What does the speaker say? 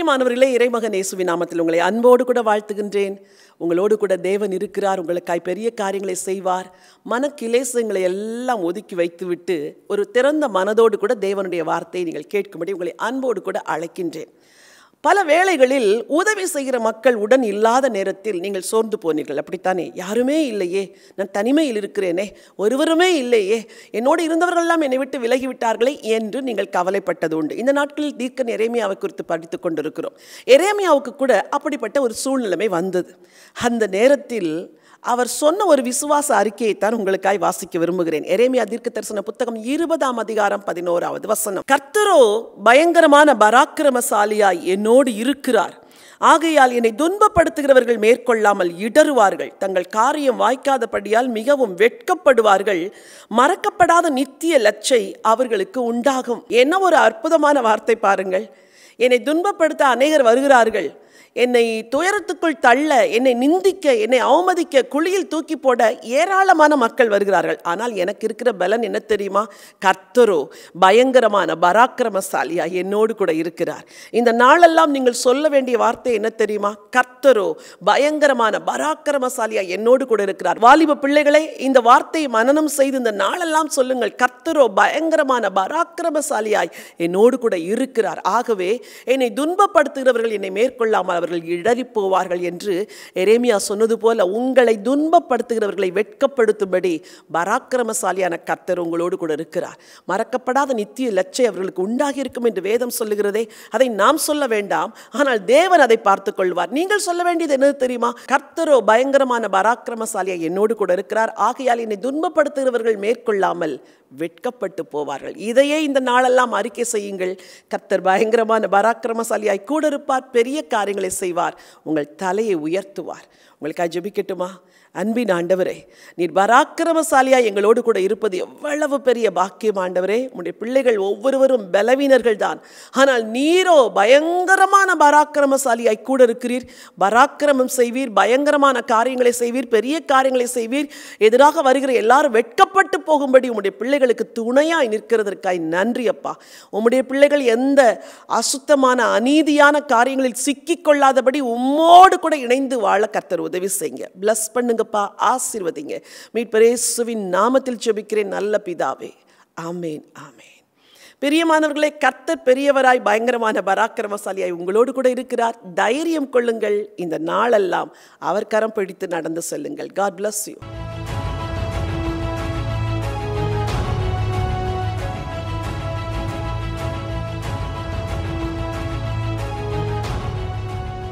பிரியமானவர்களே இறைமகன் இயேசுவின் நாமத்தில் உங்களை அன்போடு கூட வாழ்த்துகின்றேன் உங்களோடு கூட தேவன் இருக்கிறார் உங்களுக்காய் பெரிய காரியங்களை செய்வார் மனக்கிலேசங்களை எல்லாம் ஒதுக்கி வைத்துவிட்டு ஒரு திறந்த மனதோடு கூட தேவனுடைய வார்த்தையை நீங்கள் கேட்கும்படி உங்களை அன்போடு கூட அழைக்கின்றேன் பல வேளைகளில் உதவி செய்கிற மக்கள் உடன் இல்லாத நேரத்தில் நீங்கள் சோர்ந்து போனீர்கள் அப்படித்தானே யாருமே இல்லையே நான் தனிமையில் இருக்கிறேனே ஒருவருமே இல்லையே என்னோடு இருந்தவர்களெல்லாம் என்னை விட்டு விலகிவிட்டார்களே என்று நீங்கள் கவலைப்பட்டது உண்டு இந்த நாட்களில் தீர்க்கன் எரேமியாவை குறித்து படித்து கொண்டிருக்கிறோம் எரேமியாவுக்கு கூட அப்படிப்பட்ட ஒரு சூழ்நிலைமை வந்தது அந்த நேரத்தில் அவர் சொன்ன ஒரு விசுவாச அறிக்கையைத்தான் உங்களுக்காய் வாசிக்க விரும்புகிறேன் எரேமியா தீர்க்க தரிசன புத்தகம் இருபதாம் அதிகாரம் பதினோராவது வசனம் கர்த்தரோ பயங்கரமான பராக்கிரமசாலியாய் என்னோடு இருக்கிறார் ஆகையால் என்னை துன்பப்படுத்துகிறவர்கள் மேற்கொள்ளாமல் இடறுவார்கள் தங்கள் காரியம் வாய்க்காதபடியால் மிகவும் வெட்கப்படுவார்கள் மறக்கப்படாத நித்திய லட்சை அவர்களுக்கு உண்டாகும் என்ன ஒரு அற்புதமான வார்த்தை பாருங்கள் என்னை துன்பப்படுத்த அநேகர் வருகிறார்கள் என்னை துயரத்துக்குள் தள்ள என்னை நிந்திக்க என்னை அவமதிக்க குழியில் தூக்கி போட ஏராளமான மக்கள் வருகிறார்கள் ஆனால் எனக்கு இருக்கிற பலன் என்ன தெரியுமா கர்த்தரோ பயங்கரமான பராக்கிரமசாலியா என்னோடு கூட இருக்கிறார் இந்த நாளெல்லாம் நீங்கள் சொல்ல வேண்டிய வார்த்தை என்ன தெரியுமா கர்த்தரோ பயங்கரமான பராக்கிரமசாலியா என்னோடு கூட இருக்கிறார் வாலிப பிள்ளைகளே இந்த வார்த்தையை மனனம் செய்து இந்த நாளெல்லாம் சொல்லுங்கள் கர்த்தரோ பயங்கரமான பராக்கிரமசாலியாய் என்னோடு கூட இருக்கிறார் ஆகவே என்னை துன்பப்படுத்துகிறவர்கள் என்னை மேற்கொள்ளாமல் அவர்கள் இடறி போவார்கள் என்று எரேமியா சொன்னது போல உங்களை துன்பப்படுத்துகிறவர்களை வெட்கப்படுத்தும்படி பராக்கிரமசாலியான கர்த்தர் உங்களோடு கூட இருக்கிறார் மறக்கப்படாத நித்திய லட்சை அவர்களுக்கு உண்டாகி இருக்கும் என்று வேதம் சொல்லுகிறதே அதை நாம் சொல்ல வேண்டாம் ஆனால் தேவன் அதை பார்த்து கொள்வார் நீங்கள் சொல்ல வேண்டியது என்னது தெரியுமா கர்த்தரோ பயங்கரமான பராக்கிரமசாலியா என்னோடு கூட இருக்கிறார் ஆகையால் என்னை துன்பப்படுத்துகிறவர்கள் மேற்கொள்ளாமல் வெட்கப்பட்டு போவார்கள் இதையே இந்த நாளெல்லாம் அறிக்கை செய்யுங்கள் கர்த்தர் பயங்கரமான பராக்கிரமசாலியாய் கூட இருப்பார் பெரிய காரியங்களை செய்வார் உங்கள் தலையை உயர்த்துவார் உங்களுக்காக ஜெபிக்கட்டுமா அன்பின் ஆண்டவரே நீர் பராக்கிரமசாலியா எங்களோடு கூட இருப்பது எவ்வளவு பெரிய பாக்கியம் ஆண்டவரே உடைய பிள்ளைகள் ஒவ்வொருவரும் பலவீனர்கள் தான் ஆனால் நீரோ பயங்கரமான பராக்கிரமசாலியாய் கூட இருக்கிறீர் பராக்கிரமம் செய்வீர் பயங்கரமான காரியங்களை செய்வீர் பெரிய காரியங்களை செய்வீர் எதிராக வருகிற எல்லாரும் வெட்கப்பட்டு போகும்படி உம்முடைய பிள்ளைகளுக்கு துணையாய் நிற்கிறதற்காய் நன்றி அப்பா உம்முடைய பிள்ளைகள் எந்த அசுத்தமான அநீதியான காரியங்களில் சிக்கிக்கொள்ளாதபடி உம்மோடு கூட இணைந்து வாழ கர்த்தர் உதவி செய்யுங்க பிளஸ் பண்ணுங்கப்பா ஆசீர்வதிங்க மீட்பரேசுவின் நாமத்தில் ஜெபிக்கிறேன் நல்ல பிதாவே ஆமேன் ஆமேன் பிரியமானவர்களே கர்த்தர் பெரியவராய் பயங்கரமான பராக்கிரமசாலியாய் உங்களோடு கூட இருக்கிறார் தைரியம் கொள்ளுங்கள் இந்த நாளெல்லாம் அவர் கரம் பிடித்து நடந்து செல்லுங்கள் காட் bless யூ